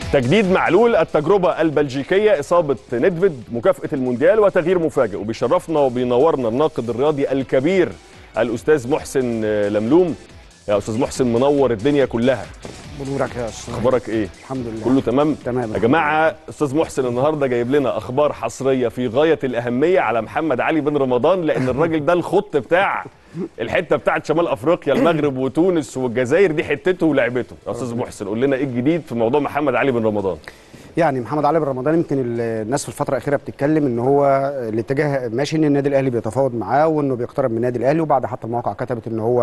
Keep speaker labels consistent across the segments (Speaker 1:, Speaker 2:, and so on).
Speaker 1: تجديد معلول التجربة البلجيكية إصابة ندفيد مكافأة المونديال وتغيير مفاجئ وبيشرفنا وبينورنا الناقد الرياضي الكبير الأستاذ محسن لملوم يا أستاذ محسن منور الدنيا كلها
Speaker 2: بنورك يا استاذ
Speaker 1: أخبارك إيه؟
Speaker 2: الحمد لله
Speaker 1: كله تمام؟
Speaker 2: تمام.
Speaker 1: يا جماعة أستاذ محسن النهاردة جايب لنا أخبار حصرية في غاية الأهمية على محمد علي بن رمضان لأن الراجل ده الخط بتاع الحتة بتاعت شمال أفريقيا المغرب وتونس والجزائر دي حتته ولعبته يا أستاذ محسن قول لنا إيه الجديد في موضوع محمد علي بن رمضان؟
Speaker 2: يعني محمد علي بن رمضان يمكن الناس في الفتره الاخيره بتتكلم ان هو الاتجاه ماشي ان النادي الاهلي بيتفاوض معاه وانه بيقترب من النادي الاهلي وبعد حتى المواقع كتبت ان هو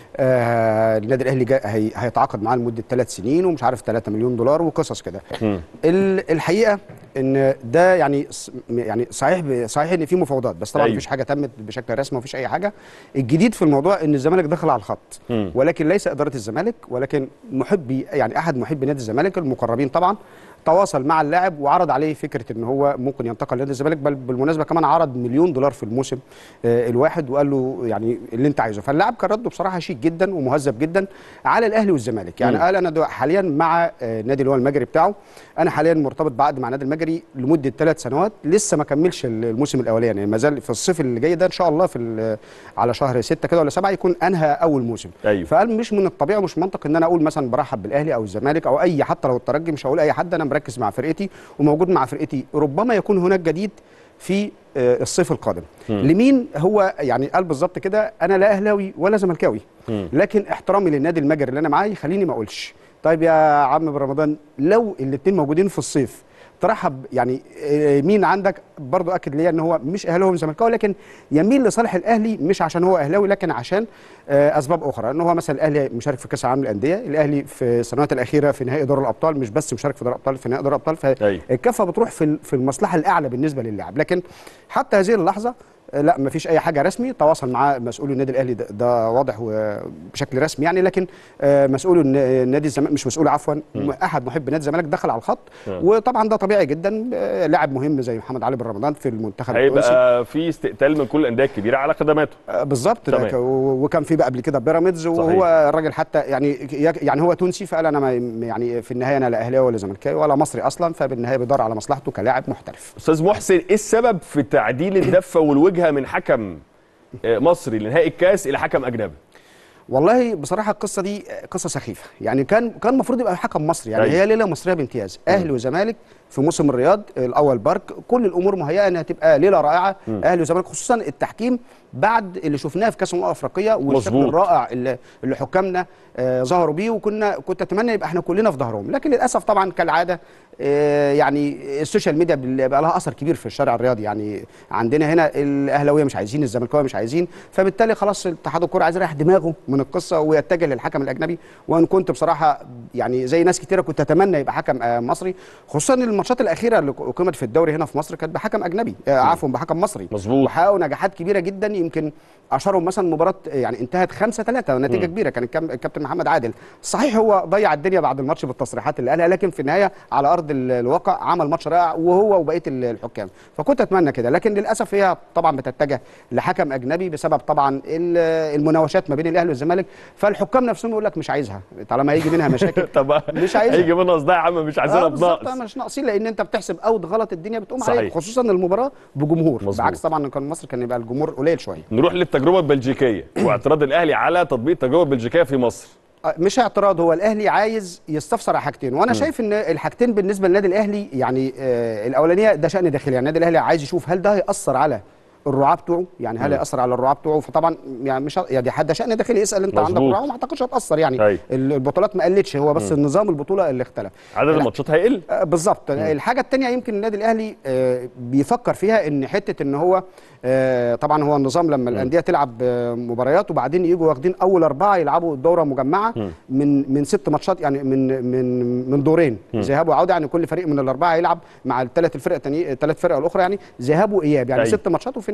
Speaker 2: آه النادي الاهلي جا- هي هيتعاقد معاه لمده ثلاث سنين ومش عارف 3 مليون دولار وقصص كده ال- الحقيقه ان ده يعني س- يعني صحيح ب- صحيح ان في مفاوضات بس طبعا
Speaker 1: أيوة.
Speaker 2: مفيش حاجه تمت بشكل رسمي مفيش اي حاجه الجديد في الموضوع ان الزمالك دخل على الخط
Speaker 1: مم.
Speaker 2: ولكن ليس اداره الزمالك ولكن محبي يعني احد محبي نادي الزمالك المقربين طبعا تواصل مع اللاعب وعرض عليه فكره ان هو ممكن ينتقل لنادي الزمالك بل بالمناسبه كمان عرض مليون دولار في الموسم آه، الواحد وقال له يعني اللي انت عايزه فاللاعب كان رده بصراحه شيك جدا ومهذب جدا على الاهلي والزمالك يعني
Speaker 1: مم.
Speaker 2: قال انا دو- حاليا مع آه، النادي اللي هو المجري بتاعه انا حاليا مرتبط بعقد مع النادي المجري لمده ثلاث سنوات لسه ما كملش ال- الموسم الاولاني يعني ما زال في الصيف اللي جاي ده ان شاء الله في ال- على شهر ستة كده ولا سبعة يكون انهى اول موسم
Speaker 1: أيوة.
Speaker 2: فقال مش من الطبيعي ومش منطق ان انا اقول مثلا برحب بالاهلي او الزمالك او اي حتى لو الترجي مش هقول اي حد انا مركز مع فرقتي وموجود مع فرقتي ربما يكون هناك جديد في آه، الصيف القادم لمين هو يعني قال بالظبط كده انا لا اهلاوي ولا زملكاوي
Speaker 1: مم.
Speaker 2: لكن احترامي للنادي المجري اللي انا معاه يخليني ما اقولش طيب يا عم برمضان لو الاثنين موجودين في الصيف ترحب يعني آه، مين عندك برضو اكد ليا ان هو مش اهلاوي ومش زملكاوي لكن يميل لصالح الاهلي مش عشان هو اهلاوي لكن عشان آه، اسباب اخرى ان هو مثلا الاهلي مشارك في كاس العالم للانديه الاهلي في السنوات الاخيره في نهائي دوري الابطال مش بس مشارك في دوري الابطال في نهائي دوري الابطال
Speaker 1: أيوة.
Speaker 2: فالكفه بتروح في ال- في المصلحه الاعلى بالنسبه للاعب لكن حتى هذه اللحظه آه، لا ما فيش اي حاجه رسمي تواصل مع مسؤول النادي الاهلي ده, ده واضح وبشكل رسمي يعني لكن آه، مسؤول الن- نادي الزمالك مش مسؤول عفوا احد محب نادي الزمالك دخل على الخط
Speaker 1: مم.
Speaker 2: وطبعا ده طبيعي جدا آه، لاعب مهم زي محمد علي بن رمضان في المنتخب التونسي
Speaker 1: هيبقى في استقتال من كل الأندية الكبيرة على خدماته
Speaker 2: آه، بالظبط ده
Speaker 1: تمام.
Speaker 2: ك- و- وكان في بقى قبل كده بيراميدز وهو الراجل حتى يعني يعني هو تونسي فقال انا ما يعني في النهايه انا لا اهلاوي ولا زملكاوي ولا مصري اصلا فبالنهايه بيدور على مصلحته كلاعب محترف
Speaker 1: استاذ محسن ايه السبب في تعديل الدفه والوجهه من حكم آه، مصري لنهائي الكاس الى حكم اجنبي
Speaker 2: والله بصراحه القصه دي قصه سخيفه يعني كان كان المفروض يبقى حكم مصري يعني
Speaker 1: أيوة.
Speaker 2: هي ليله مصريه بامتياز اهلي وزمالك في موسم الرياض الاول بارك كل الامور مهيئه انها تبقى ليله رائعه اهلي وزمالك خصوصا التحكيم بعد اللي شفناه في كاس الامم الافريقيه والشكل
Speaker 1: مظبوط.
Speaker 2: الرائع اللي, اللي حكامنا آه، ظهروا بيه وكنا كنت اتمنى يبقى احنا كلنا في ظهرهم لكن للاسف طبعا كالعاده آه، يعني السوشيال ميديا بال- بقى لها اثر كبير في الشارع الرياضي يعني عندنا هنا الاهلاويه مش عايزين الزملكاويه مش عايزين فبالتالي خلاص اتحاد الكوره عايز يريح دماغه من القصه ويتجه للحكم الاجنبي وان كنت بصراحه يعني زي ناس كتيره كنت اتمنى يبقى حكم آه، مصري خصوصا ان الماتشات الاخيره اللي اقيمت في الدوري هنا في مصر كانت بحكم اجنبي آه، عفوا بحكم مصري
Speaker 1: مظبوط.
Speaker 2: وحققوا نجاحات كبيره جدا يمكن اشهرهم مثلا مباراه يعني انتهت 5 3 نتيجه كبيره كان الكام- الكابتن محمد عادل صحيح هو ضيع الدنيا بعد الماتش بالتصريحات اللي قالها لكن في النهايه على ارض ال- الواقع عمل ماتش رائع وهو وبقيه ال- الحكام فكنت اتمنى كده لكن للاسف هي طبعا بتتجه لحكم اجنبي بسبب طبعا ال- المناوشات ما بين الاهلي والزمالك فالحكام نفسهم يقول لك مش عايزها طالما هيجي منها مشاكل
Speaker 1: طب
Speaker 2: مش عايزها.
Speaker 1: هيجي منها صداع يا عم مش عايزينها
Speaker 2: آه بالظبط
Speaker 1: بناقص
Speaker 2: مش ناقصين لان انت بتحسب اوت غلط الدنيا بتقوم
Speaker 1: صحيح.
Speaker 2: عليك خصوصا المباراه بجمهور
Speaker 1: مظبوط.
Speaker 2: بعكس طبعا كان مصر كان يبقى الجمهور قليل شويه
Speaker 1: نروح للتجربه البلجيكيه واعتراض الاهلي على تطبيق التجربه البلجيكيه في مصر
Speaker 2: مش اعتراض هو الاهلي عايز يستفسر على حاجتين وانا شايف ان الحاجتين بالنسبه للنادي الاهلي يعني آه الاولانيه ده شان داخلي يعني النادي الاهلي عايز يشوف هل ده هياثر على الرعاه بتوعه يعني هل هياثر على الرعاه بتوعه فطبعا يعني مش ه- يعني حد شان داخلي يسال انت عندك
Speaker 1: مظبوط.
Speaker 2: رعاه وما اعتقدش هتاثر يعني
Speaker 1: أيوة.
Speaker 2: ال- البطولات ما قلتش هو بس النظام البطوله اللي اختلف
Speaker 1: عدد
Speaker 2: لا.
Speaker 1: الماتشات هيقل
Speaker 2: آه، بالظبط الحاجه الثانيه يمكن النادي الاهلي آه، بيفكر فيها ان حته ان هو آه، طبعا هو النظام لما الانديه تلعب آه، مباريات وبعدين يجوا واخدين اول اربعه يلعبوا دوره مجمعه من من ست ماتشات يعني من من من دورين ذهاب وعوده يعني كل فريق من الاربعه يلعب مع الثلاث الفرق الثانيه الثلاث فرق الاخرى يعني ذهاب واياب يعني
Speaker 1: أيوة.
Speaker 2: ست ماتشات وفي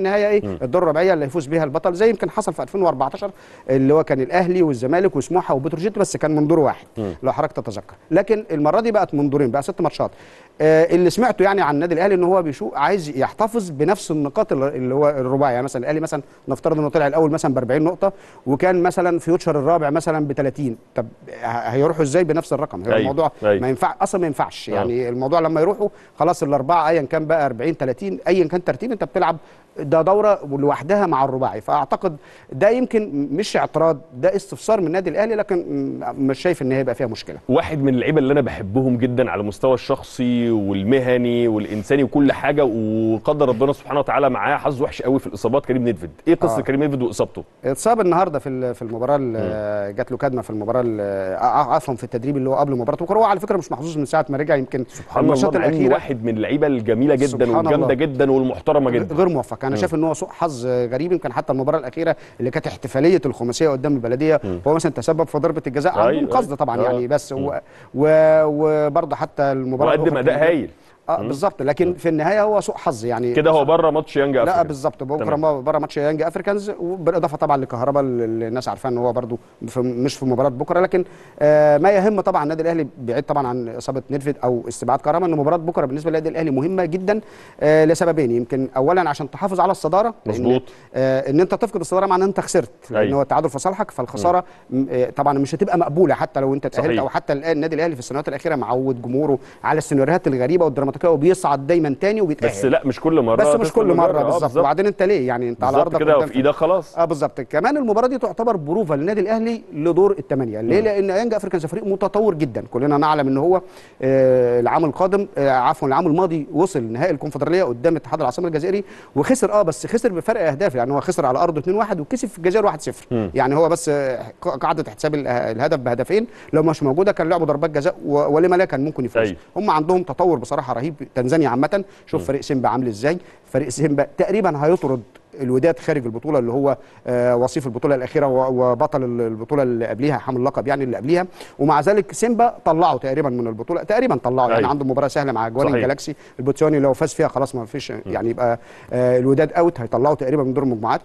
Speaker 2: النهايه ايه الدور الرباعيه اللي هيفوز بيها البطل زي يمكن حصل في 2014 اللي هو كان الاهلي والزمالك وسموحه وبتروجيت بس كان من دور واحد لو حضرتك تتذكر لكن المره دي بقت من دورين بقى ست ماتشات آه اللي سمعته يعني عن النادي الاهلي ان هو بيشوف عايز يحتفظ بنفس النقاط اللي- اللي هو الرباعي يعني مثلا الاهلي مثلا نفترض انه طلع الاول مثلا ب 40 نقطه وكان مثلا فيوتشر الرابع مثلا ب 30 طب ه- هيروحوا ازاي بنفس الرقم هو
Speaker 1: أيوة،
Speaker 2: الموضوع
Speaker 1: أيوة.
Speaker 2: ما ينفع اصلا ما ينفعش يعني الموضوع لما يروحوا خلاص الاربعه ايا كان بقى 40 30 ايا كان ترتيب انت بتلعب ده دوره لوحدها مع الرباعي فاعتقد ده يمكن مش اعتراض ده استفسار من النادي الاهلي لكن م- مش شايف ان هيبقى فيها مشكله
Speaker 1: واحد من اللعيبه اللي انا بحبهم جدا على المستوى الشخصي والمهني والانساني وكل حاجه وقدر ربنا سبحانه وتعالى معاه حظ وحش قوي في الاصابات كريم نيدفيد ايه قصه
Speaker 2: آه.
Speaker 1: كريم نيدفيد واصابته
Speaker 2: اتصاب النهارده في ال- في المباراه ال- جات له كدمه في المباراه ال- آه، عفوا في التدريب اللي هو قبل مباراه بكره هو على فكره مش محظوظ من ساعه ما رجع يمكن
Speaker 1: سبحان الله
Speaker 2: الماتشات
Speaker 1: مع إنه
Speaker 2: الاخيره
Speaker 1: واحد من اللعيبه الجميله جدا
Speaker 2: سبحان
Speaker 1: والجامده
Speaker 2: الله.
Speaker 1: جدا والمحترمه جدا
Speaker 2: غير موفق انا شايف ان هو سوء حظ غريب يمكن حتى المباراه الاخيره اللي كانت احتفاليه الخماسيه قدام البلديه هو مثلا تسبب في ضربه الجزاء عن
Speaker 1: أيوة،
Speaker 2: دون قصد طبعا
Speaker 1: آه.
Speaker 2: يعني بس و- و- وبرضه حتى المباراه
Speaker 1: وقدم
Speaker 2: الأخرى
Speaker 1: اداء
Speaker 2: كان-
Speaker 1: هايل
Speaker 2: اه بالظبط لكن في النهايه هو سوء حظ يعني
Speaker 1: كده هو بره ماتش يانج
Speaker 2: لا
Speaker 1: افريكا
Speaker 2: بالظبط بكره
Speaker 1: تمام.
Speaker 2: ما- بره ماتش يانج افريكانز وبالاضافه طبعا لكهربا اللي الناس عارفاه ان هو برده في مش في مباراه بكره لكن آه ما يهم طبعا النادي الاهلي بعيد طبعا عن اصابه نيدفيد او استبعاد كهربا ان مباراه بكره بالنسبه للنادي الاهلي مهمه جدا آه لسببين يمكن اولا عشان تحافظ على الصداره لأن-
Speaker 1: مظبوط.
Speaker 2: آه ان انت تفقد الصداره معناه ان انت خسرت لان
Speaker 1: أيوة.
Speaker 2: هو التعادل في صالحك فالخساره م- آه طبعا مش هتبقى مقبوله حتى لو انت اتاهلت
Speaker 1: صحيح.
Speaker 2: او حتى الان النادي الاهلي في السنوات الاخيره معود جمهوره على السيناريوهات الغريبه والدراماتيكيه وبيصعد دايما تاني وبيتاهل
Speaker 1: بس لا مش كل مره
Speaker 2: بس مش
Speaker 1: تدخل
Speaker 2: كل مره
Speaker 1: آه،
Speaker 2: بالظبط وبعدين انت ليه يعني انت على
Speaker 1: بالظبط
Speaker 2: ارضك
Speaker 1: كده
Speaker 2: قدام
Speaker 1: في ايدك خلاص
Speaker 2: اه بالظبط كمان المباراه دي تعتبر بروفه للنادي الاهلي لدور الثمانيه ليه لان يانج افريكانز فريق متطور جدا كلنا نعلم ان هو آه العام القادم آه عفوا العام الماضي وصل نهائي الكونفدراليه قدام اتحاد العاصمه الجزائري وخسر اه بس خسر بفرق اهداف يعني هو خسر على ارضه 2-1 وكسب في الجزائر 1-0 يعني هو بس آه، قاعده احتساب ال- الهدف بهدفين لو مش موجوده كان لعبوا ضربات جزاء و- ولما لا كان ممكن يفوز
Speaker 1: أيوة.
Speaker 2: هم عندهم تطور بصراحه رهيب تنزانيا عامه شوف فريق سيمبا عامل ازاي فريق سيمبا تقريبا هيطرد الوداد خارج البطوله اللي هو آه وصيف البطوله الاخيره و- وبطل ال- البطوله اللي قبليها حامل اللقب يعني اللي قبليها ومع ذلك سيمبا طلعوا تقريبا من البطوله تقريبا طلعوا يعني
Speaker 1: أيوة.
Speaker 2: عنده مباراه سهله مع جوان
Speaker 1: صحيح.
Speaker 2: الجالاكسي البوتسواني لو فاز فيها خلاص ما فيش يعني يبقى آه الوداد اوت هيطلعوا تقريبا من دور المجموعات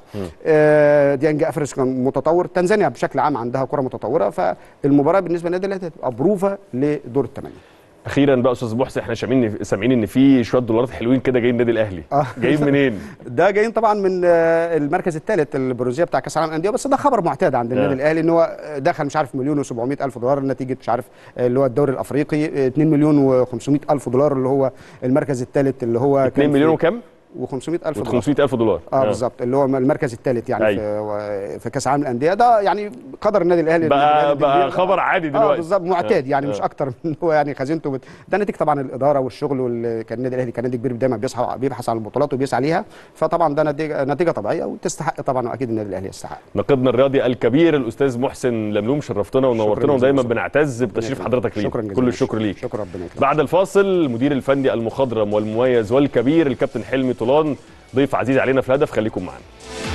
Speaker 2: آه ديانج افريس كان متطور تنزانيا بشكل عام عندها كره متطوره فالمباراه بالنسبه للنادي الاهلي هتبقى بروفه لدور الثمانيه
Speaker 1: اخيرا بقى استاذ محسن احنا سامعين سامعين ان في شويه دولارات حلوين كده جايين النادي الاهلي
Speaker 2: آه.
Speaker 1: جايين منين
Speaker 2: ده جايين طبعا من آه، المركز الثالث البروزيه بتاع كاس العالم للانديه بس ده خبر معتاد عند النادي
Speaker 1: نعم.
Speaker 2: الاهلي ان هو دخل مش عارف مليون و700 الف دولار نتيجه مش عارف آه، اللي هو الدوري الافريقي آه، 2 مليون و500 الف دولار اللي هو المركز الثالث اللي هو
Speaker 1: 2 مليون وكم
Speaker 2: و500 الف دولار
Speaker 1: و500 الف دولار
Speaker 2: اه بالظبط اللي هو المركز الثالث يعني
Speaker 1: أيوة.
Speaker 2: في في كاس العالم للانديه ده يعني قدر النادي الاهلي
Speaker 1: بقى
Speaker 2: النادي الأهلي
Speaker 1: بقى
Speaker 2: كبير.
Speaker 1: خبر عادي
Speaker 2: اه
Speaker 1: دلوقتي
Speaker 2: بالظبط معتاد يعني
Speaker 1: آه.
Speaker 2: مش اكتر من هو يعني خزينته بت... ده نتيجه طبعا الاداره والشغل واللي كان النادي الاهلي كان نادي كبير دايما بيصحى بيبحث عن البطولات وبيسعى ليها فطبعا ده نتيجه نتيجه طبيعيه وتستحق طبعا واكيد النادي الاهلي يستحق
Speaker 1: نقدنا الرياضي الكبير الاستاذ محسن لملوم شرفتنا ونورتنا ودايما
Speaker 2: جزيلا.
Speaker 1: بنعتز بتشريف حضرتك لينا
Speaker 2: شكرا جزيلا
Speaker 1: كل الشكر ليك
Speaker 2: شكرا ربنا يكرمك
Speaker 1: بعد الفاصل المدير الفني المخضرم والمميز والكبير الكابتن حلمي طولان ضيف عزيز علينا في الهدف خليكم معانا